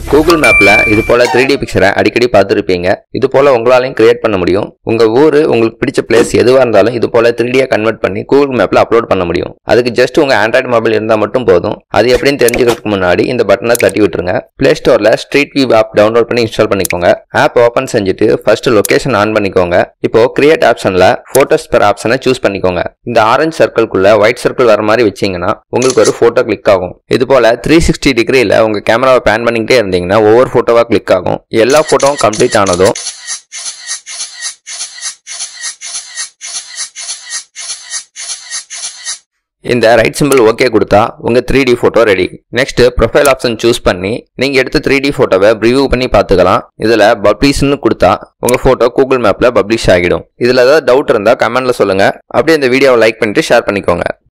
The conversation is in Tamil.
கூகுள் மேப்ல இது போல த்ரீ டி பிக்சரை அடிக்கடி பார்த்துருப்பீங்க இது போல உங்களாலையும் கிரியேட் பண்ண முடியும் உங்க ஊரு உங்களுக்கு பிடிச்ச பிளேஸ் எதுவா இருந்தாலும் இது போல த்ரீ டியா கன்வெர்ட் பண்ணி கூகுள் மேப்ல அப்லோட் பண்ண முடியும் அதுக்கு ஜஸ்ட் உங்க ஆண்ட்ராய்டு மொபைல் இருந்தா மட்டும் போதும் அது எப்படின்னு தெரிஞ்சுக்கிறதுக்கு முன்னாடி இந்த பட்டனை தட்டி விட்டுருங்க பிளே ஸ்டோர்ல ஸ்ட்ரீட் வியூ ஆப் டவுன்லோட் பண்ணி இன்ஸ்டால் பண்ணிக்கோங்க ஆப் ஓபன் செஞ்சுட்டு ஃபர்ஸ்ட் லொகேஷன் ஆன் பண்ணிக்கோங்க இப்போ கிரியேட் ஆப்ஷன்ல போட்டோஸ் பெர் ஆப்ஷனை சூஸ் பண்ணிக்கோங்க இந்த ஆரஞ்சு சர்க்கிள்குள்ள ஒயிட் சர்க்கிள் வர மாதிரி வச்சீங்கன்னா உங்களுக்கு ஒரு போட்டோ கிளிக் ஆகும் இது போல த்ரீ சிக்ஸ்டி டிகிரியில உங்க கேமராவை பேன் பண்ணிக்கிட்டே இருந்தீங்கன்னா ஒவ்வொரு போட்டோவா கிளிக் ஆகும் எல்லா போட்டோவும் கம்ப்ளீட் ஆனதும் இந்த ரைட் சிம்பிள் ஓகே கொடுத்தா உங்க three D photo ready next profile option choose பண்ணி நீங்க எடுத்த த்ரீ டி போட்டோவை ரிவ்யூ பண்ணி பார்த்துக்கலாம் இதுல பப்ளிஷ்னு கொடுத்தா உங்க போட்டோ கூகுள் மேப்ல பப்ளிஷ் ஆகிடும் இதுல ஏதாவது டவுட் இருந்தா கமெண்ட்ல சொல்லுங்க அப்படியே இந்த வீடியோவை லைக் பண்ணிட்டு ஷேர் பண்ணிக்கோங்க